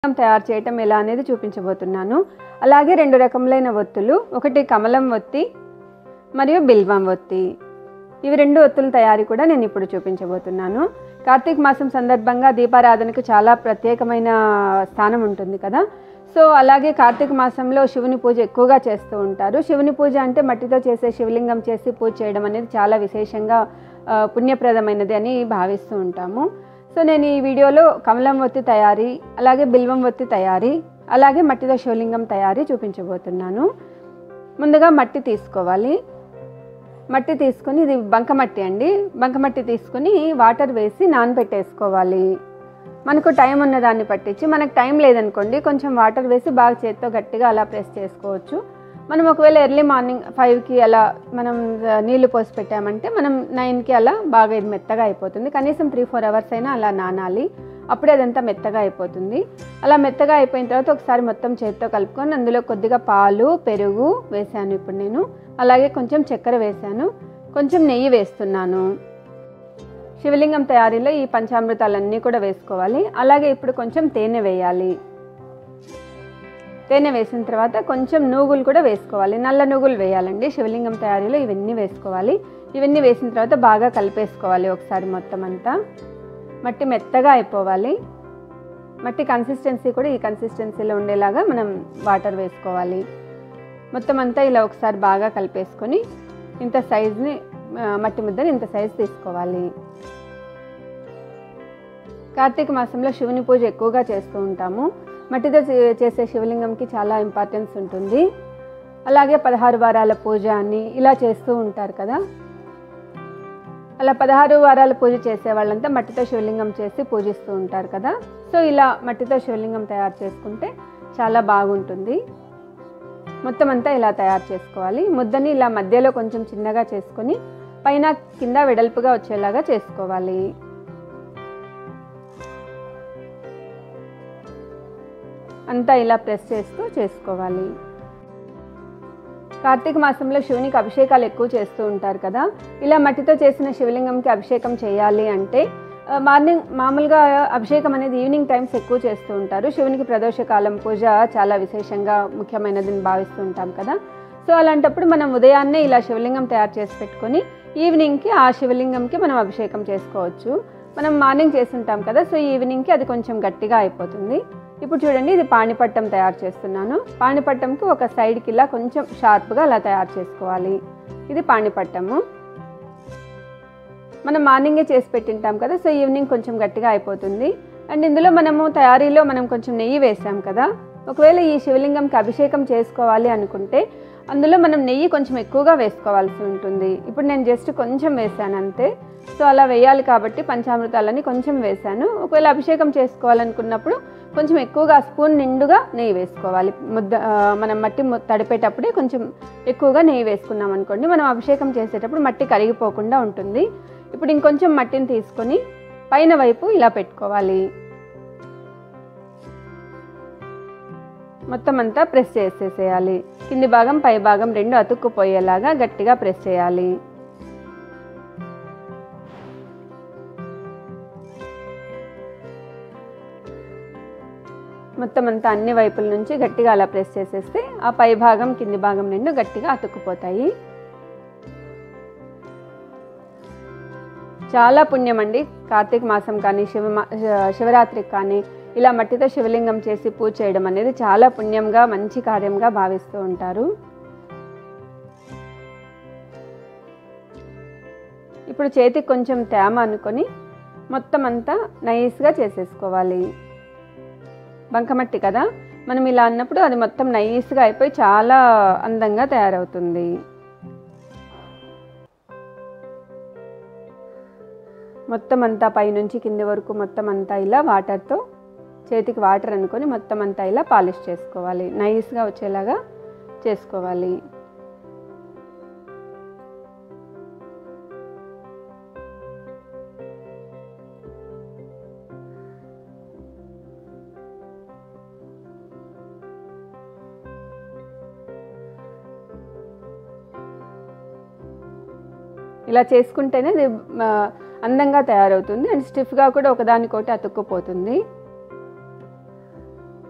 తయారు చేయటం ఎలా అనేది చూపించబోతున్నాను అలాగే రెండు రకములైన ఒత్తులు ఒకటి కమలం ఒత్తి మరియు బిల్వం ఒత్తి ఇవి రెండు ఒత్తుల తయారీ కూడా నేను ఇప్పుడు చూపించబోతున్నాను కార్తీక మాసం సందర్భంగా దీపారాధనకు చాలా ప్రత్యేకమైన స్థానం ఉంటుంది కదా సో అలాగే కార్తీక మాసంలో శివుని పూజ ఎక్కువగా చేస్తూ ఉంటారు శివుని పూజ అంటే మట్టితో చేసే శివలింగం చేసి పూజ చేయడం అనేది చాలా విశేషంగా ఆ, పుణ్యప్రదమైనది అని భావిస్తూ ఉంటాము సో నేను ఈ వీడియోలో కమలం ఒత్తి తయారీ అలాగే బిల్వం ఒత్తి తయారీ అలాగే మట్టితో శివలింగం తయారీ చూపించబోతున్నాను ముందుగా మట్టి తీసుకోవాలి మట్టి తీసుకొని ఇది బంకమట్టి అండి బంకమట్టి తీసుకొని వాటర్ వేసి నానబెట్టేసుకోవాలి మనకు టైం ఉన్న దాన్ని పట్టించి మనకు టైం లేదనుకోండి కొంచెం వాటర్ వేసి బాగా చేత్తో గట్టిగా అలా ప్రెస్ చేసుకోవచ్చు మనం ఒకవేళ ఎర్లీ మార్నింగ్ ఫైవ్కి అలా మనం ఆ, నీళ్లు పోసి పెట్టామంటే మనం నైన్కి అలా బాగా ఇది మెత్తగా అయిపోతుంది కనీసం త్రీ ఫోర్ అవర్స్ అయినా అలా నానాలి అప్పుడే అదంతా మెత్తగా అయిపోతుంది అలా మెత్తగా అయిపోయిన తర్వాత ఒకసారి మొత్తం చేతితో కలుపుకొని అందులో కొద్దిగా పాలు పెరుగు వేసాను ఇప్పుడు నేను అలాగే కొంచెం చక్కెర వేసాను కొంచెం నెయ్యి వేస్తున్నాను శివలింగం తయారీలో ఈ పంచామృతాలన్నీ కూడా వేసుకోవాలి అలాగే ఇప్పుడు కొంచెం తేనె వేయాలి తేనె వేసిన తర్వాత కొంచెం నూగులు కూడా వేసుకోవాలి నల్ల నూగులు వేయాలండి శివలింగం తయారీలో ఇవన్నీ వేసుకోవాలి ఇవన్నీ వేసిన తర్వాత బాగా కలిపేసుకోవాలి ఒకసారి మొత్తం అంతా మట్టి మెత్తగా అయిపోవాలి మట్టి కన్సిస్టెన్సీ కూడా ఈ కన్సిస్టెన్సీలో ఉండేలాగా మనం వాటర్ వేసుకోవాలి మొత్తం అంతా ఇలా ఒకసారి బాగా కలిపేసుకొని ఇంత సైజుని ఆ, మట్టి ముద్దని ఇంత సైజు తీసుకోవాలి కార్తీక మాసంలో శివుని పూజ ఎక్కువగా చేస్తూ ఉంటాము మట్టితో చే- చేసే శివలింగంకి చాలా ఇంపార్టెన్స్ ఉంటుంది అలాగే పదహారు వారాల పూజ అని ఇలా చేస్తూ ఉంటారు కదా అలా పదహారు వారాల పూజ చేసే వాళ్ళంతా మట్టితో శివలింగం చేసి పూజిస్తూ ఉంటారు కదా సో ఇలా మట్టితో శివలింగం తయారు చేసుకుంటే చాలా బాగుంటుంది మొత్తం అంతా ఇలా తయారు చేసుకోవాలి ముద్దని ఇలా మధ్యలో కొంచెం చిన్నగా చేసుకొని పైన కింద వెడల్పుగా వచ్చేలాగా చేసుకోవాలి అంతా ఇలా ప్రెస్ చేస్తూ చేసుకోవాలి కార్తీక మాసంలో శివునికి అభిషేకాలు ఎక్కువ చేస్తూ ఉంటారు కదా ఇలా మట్టితో చేసిన శివలింగంకి అభిషేకం చేయాలి అంటే ఆ, మార్నింగ్ మామూలుగా అభిషేకం అనేది ఈవినింగ్ టైమ్స్ ఎక్కువ చేస్తూ ఉంటారు శివునికి ప్రదోషకాలం పూజ చాలా విశేషంగా ముఖ్యమైనదని భావిస్తూ ఉంటాం కదా సో అలాంటప్పుడు మనం ఉదయాన్నే ఇలా శివలింగం తయారు చేసి పెట్టుకొని ఈవినింగ్కి ఆ శివలింగంకి మనం అభిషేకం చేసుకోవచ్చు మనం మార్నింగ్ చేసి ఉంటాం కదా సో ఈవినింగ్కి అది కొంచెం గట్టిగా అయిపోతుంది ఇప్పుడు చూడండి ఇది పాణిపట్టం తయారు చేస్తున్నాను పాణిపట్టంకి ఒక సైడ్కి ఇలా కొంచెం షార్ప్గా అలా తయారు చేసుకోవాలి ఇది పాణిపట్టము మనం మార్నింగే చేసి పెట్టింటాం కదా సో ఈవినింగ్ కొంచెం గట్టిగా అయిపోతుంది అండ్ ఇందులో మనము తయారీలో మనం కొంచెం నెయ్యి వేసాం కదా ఒకవేళ ఈ శివలింగంకి అభిషేకం చేసుకోవాలి అనుకుంటే అందులో మనం నెయ్యి కొంచెం ఎక్కువగా వేసుకోవాల్సి ఉంటుంది ఇప్పుడు నేను జస్ట్ కొంచెం వేసాను అంతే సో అలా వేయాలి కాబట్టి పంచామృతాలని కొంచెం వేసాను ఒకవేళ అభిషేకం చేసుకోవాలనుకున్నప్పుడు కొంచెం ఎక్కువగా స్పూన్ నిండుగా నెయ్యి వేసుకోవాలి ముద్ద ఆ, మనం మట్టి ము- తడిపేటప్పుడే కొంచెం ఎక్కువగా నెయ్యి వేసుకున్నాం అనుకోండి మనం అభిషేకం చేసేటప్పుడు మట్టి కరిగిపోకుండా ఉంటుంది ఇప్పుడు ఇంకొంచెం మట్టిని తీసుకొని పైన వైపు ఇలా పెట్టుకోవాలి మొత్తం అంతా ప్రెస్ చేసేసేయాలి కింది భాగం పై భాగం రెండు అతుక్కుపోయేలాగా గట్టిగా ప్రెస్ చేయాలి మొత్తం అంతా అన్ని వైపుల నుంచి గట్టిగా అలా ప్రెస్ చేసేస్తే ఆ పై భాగం కింది భాగం రెండు గట్టిగా అతుక్కుపోతాయి చాలా పుణ్యం అండి కార్తీక మాసం కానీ శివ శివరాత్రికి కానీ ఇలా మట్టితో శివలింగం చేసి పూజ చేయడం అనేది చాలా పుణ్యంగా మంచి కార్యంగా భావిస్తూ ఉంటారు ఇప్పుడు చేతికి కొంచెం తేమ అనుకొని మొత్తం అంతా నైస్గా చేసేసుకోవాలి బంకమట్టి కదా మనం ఇలా అన్నప్పుడు అది మొత్తం నైస్గా అయిపోయి చాలా అందంగా తయారవుతుంది మొత్తం అంతా పైనుంచి కింది వరకు మొత్తం అంతా ఇలా వాటర్తో చేతికి వాటర్ అనుకొని మొత్తం అంతా ఇలా పాలిష్ చేసుకోవాలి నైస్గా వచ్చేలాగా చేసుకోవాలి ఇలా చేసుకుంటేనే అది ఆ, అందంగా తయారవుతుంది అండ్ స్టిఫ్గా కూడా ఒకదానికోటి అతుక్కుపోతుంది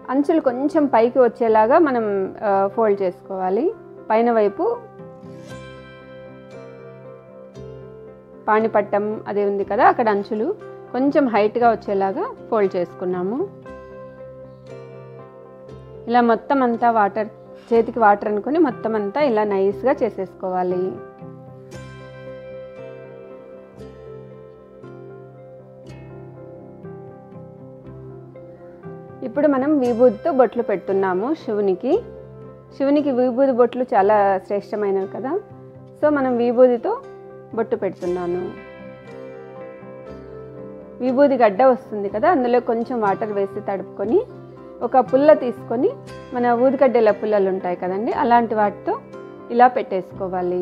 అంచులు కొంచెం పైకి వచ్చేలాగా మనం ఫోల్డ్ చేసుకోవాలి పైన వైపు పాణిపట్టం అది ఉంది కదా అక్కడ అంచులు కొంచెం హైట్గా వచ్చేలాగా ఫోల్డ్ చేసుకున్నాము ఇలా మొత్తం అంతా వాటర్ చేతికి వాటర్ అనుకొని మొత్తం అంతా ఇలా నైస్గా చేసేసుకోవాలి ఇప్పుడు మనం విభూతితో బొట్లు పెడుతున్నాము శివునికి శివునికి విభూతి బొట్లు చాలా శ్రేష్టమైనవి కదా సో మనం విభూతితో బొట్టు పెడుతున్నాను విభూది గడ్డ వస్తుంది కదా అందులో కొంచెం వాటర్ వేసి తడుపుకొని ఒక పుల్ల తీసుకొని మన ఊదికడ్డెల పుల్లలు ఉంటాయి కదండి అలాంటి వాటితో ఇలా పెట్టేసుకోవాలి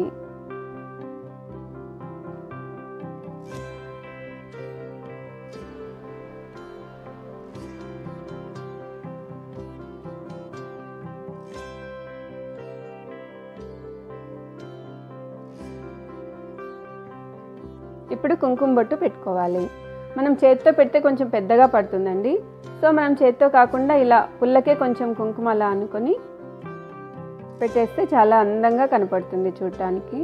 ఇప్పుడు కుంకుమ బొట్టు పెట్టుకోవాలి మనం చేతితో పెడితే కొంచెం పెద్దగా పడుతుందండి సో మనం చేతితో కాకుండా ఇలా పుల్లకే కొంచెం కుంకుమ అలా అనుకొని పెట్టేస్తే చాలా అందంగా కనపడుతుంది చూడటానికి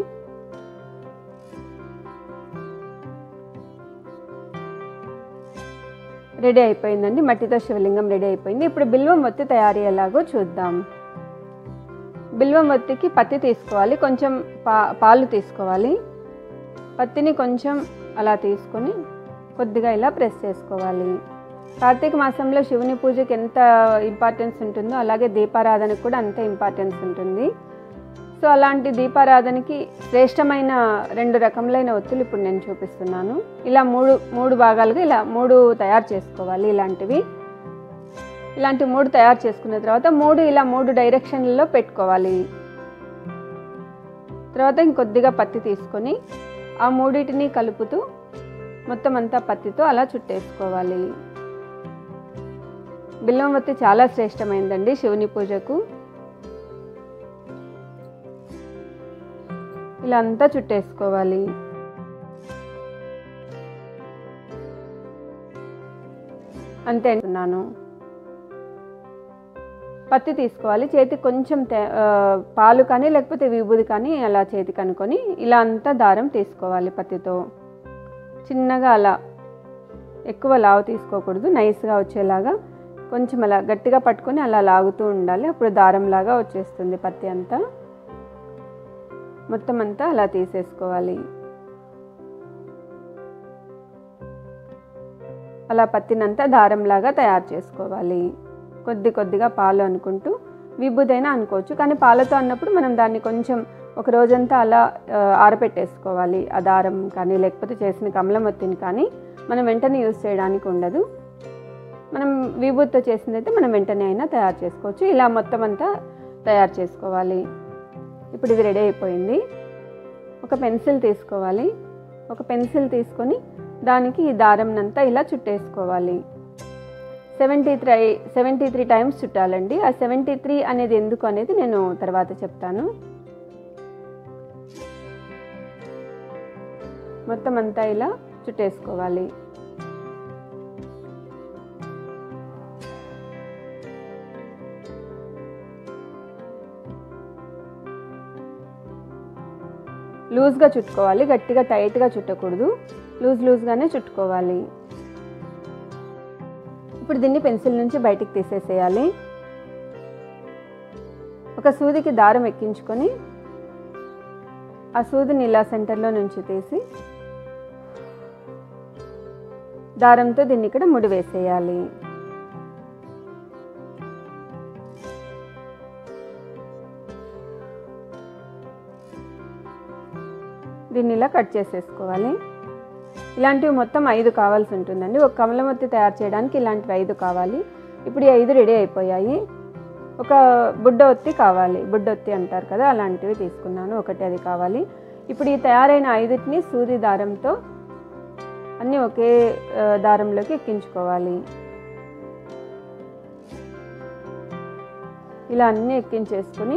రెడీ అయిపోయిందండి మట్టితో శివలింగం రెడీ అయిపోయింది ఇప్పుడు బిల్వం ఒత్తి తయారీ ఎలాగో చూద్దాం బిల్వం ఒత్తికి పత్తి తీసుకోవాలి కొంచెం పా పాలు తీసుకోవాలి పత్తిని కొంచెం అలా తీసుకొని కొద్దిగా ఇలా ప్రెస్ చేసుకోవాలి కార్తీక మాసంలో శివుని పూజకి ఎంత ఇంపార్టెన్స్ ఉంటుందో అలాగే దీపారాధనకు కూడా అంతే ఇంపార్టెన్స్ ఉంటుంది సో అలాంటి దీపారాధనకి శ్రేష్టమైన రెండు రకములైన ఒత్తులు ఇప్పుడు నేను చూపిస్తున్నాను ఇలా మూడు మూడు భాగాలుగా ఇలా మూడు తయారు చేసుకోవాలి ఇలాంటివి ఇలాంటి మూడు తయారు చేసుకున్న తర్వాత మూడు ఇలా మూడు డైరెక్షన్లలో పెట్టుకోవాలి తర్వాత ఇంకొద్దిగా పత్తి తీసుకొని ఆ మూడింటిని కలుపుతూ మొత్తం అంతా పత్తితో అలా చుట్టేసుకోవాలి బిల్లంవత్తి చాలా శ్రేష్టమైందండి శివుని పూజకు ఇలా అంతా చుట్టేసుకోవాలి అంతే అంటున్నాను పత్తి తీసుకోవాలి చేతికి కొంచెం తే- ఆ, పాలు కానీ లేకపోతే విభూది కానీ అలా చేతికి అనుకొని ఇలా అంతా దారం తీసుకోవాలి పత్తితో చిన్నగా అలా ఎక్కువ లావు తీసుకోకూడదు నైస్గా వచ్చేలాగా కొంచెం అలా గట్టిగా పట్టుకొని అలా లాగుతూ ఉండాలి అప్పుడు దారంలాగా వచ్చేస్తుంది పత్తి అంతా మొత్తం అంతా అలా తీసేసుకోవాలి అలా పత్తినంతా దారంలాగా తయారు చేసుకోవాలి కొద్ది కొద్దిగా పాలు అనుకుంటూ విభూదైనా అనుకోవచ్చు కానీ పాలతో అన్నప్పుడు మనం దాన్ని కొంచెం ఒక రోజంతా అలా ఆ, ఆరబెట్టేసుకోవాలి ఆ దారం కానీ లేకపోతే చేసిన కమలం ఒత్తిని కానీ మనం వెంటనే యూజ్ చేయడానికి ఉండదు మనం విభూతితో చేసిందైతే మనం వెంటనే అయినా తయారు చేసుకోవచ్చు ఇలా మొత్తం అంతా తయారు చేసుకోవాలి ఇప్పుడు ఇది రెడీ అయిపోయింది ఒక పెన్సిల్ తీసుకోవాలి ఒక పెన్సిల్ తీసుకొని దానికి ఈ దారంనంతా ఇలా చుట్టేసుకోవాలి seventy three seventy three times చుట్టాలండి ఆ సెవెంటీ త్రీ అనేది ఎందుకు అనేది నేను తర్వాత చెప్తాను మొత్తం అంతా ఇలా చుట్టేసుకోవాలి లూజ్గా చుట్టుకోవాలి గట్టిగా టైట్గా చుట్టకూడదు లూజ్ లూజ్గానే చుట్టుకోవాలి ఇప్పుడు దీన్ని పెన్సిల్ నుంచి బయటికి తీసేసేయాలి ఒక సూదికి దారం ఎక్కించుకొని ఆ సూదిని ఇలా సెంటర్లో నుంచి తీసి దారంతో దీన్ని ఇక్కడ ముడి వేసేయాలి దీన్ని ఇలా కట్ చేసేసుకోవాలి ఇలాంటివి మొత్తం ఐదు కావాల్సి ఉంటుందండి ఒక కమలమొత్తి తయారు చేయడానికి ఇలాంటివి ఐదు కావాలి ఇప్పుడు ఈ ఐదు రెడీ అయిపోయాయి ఒక బుడ్డ ఒత్తి కావాలి బుడ్డ ఒత్తి అంటారు కదా అలాంటివి తీసుకున్నాను ఒకటి అది కావాలి ఇప్పుడు ఈ తయారైన ఐదుటిని సూది దారంతో అన్నీ ఒకే ఆ, దారంలోకి ఎక్కించుకోవాలి ఇలా అన్నీ ఎక్కించేసుకొని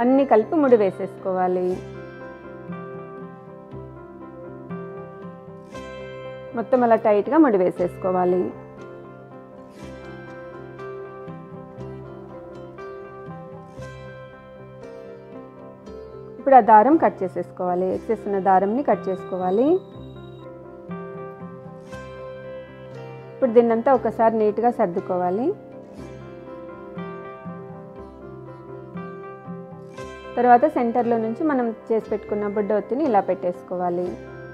అన్నీ కలిపి ముడి వేసేసుకోవాలి మొత్తం అలా టైట్గా ముడి వేసేసుకోవాలి ఇప్పుడు ఆ దారం కట్ చేసేసుకోవాలి ఎక్సెస్ ఉన్న దారంని కట్ చేసుకోవాలి ఇప్పుడు దీన్నంతా ఒకసారి నీట్గా సర్దుకోవాలి తర్వాత సెంటర్లో నుంచి మనం చేసి పెట్టుకున్న బుడ్డ ఒత్తిని ఇలా పెట్టేసుకోవాలి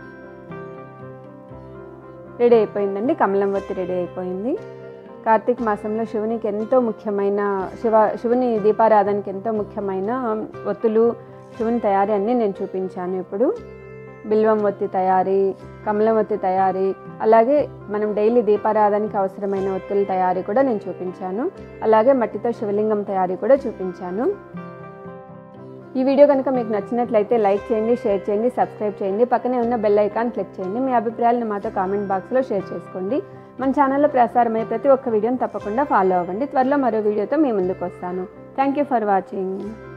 రెడీ అయిపోయిందండి కమలం ఒత్తి రెడీ అయిపోయింది కార్తీక మాసంలో శివునికి ఎంతో ముఖ్యమైన శివ శివుని దీపారాధనకి ఎంతో ముఖ్యమైన ఒత్తులు శివుని తయారీ అన్నీ నేను చూపించాను ఇప్పుడు బిల్వం ఒత్తి తయారీ కమలం ఒత్తి తయారీ అలాగే మనం డైలీ దీపారాధనకి అవసరమైన ఒత్తుల తయారీ కూడా నేను చూపించాను అలాగే మట్టితో శివలింగం తయారీ కూడా చూపించాను ఈ వీడియో కనుక మీకు నచ్చినట్లయితే లైక్ చేయండి షేర్ చేయండి సబ్స్క్రైబ్ చేయండి పక్కనే ఉన్న బెల్ ఐకాన్ క్లిక్ చేయండి మీ అభిప్రాయాలను మాతో కామెంట్ బాక్స్లో షేర్ చేసుకోండి మన ఛానల్లో ప్రసారమయ్యే ప్రతి ఒక్క వీడియోని తప్పకుండా ఫాలో అవ్వండి త్వరలో మరో వీడియోతో మీ ముందుకు వస్తాను థ్యాంక్ యూ ఫర్ వాచింగ్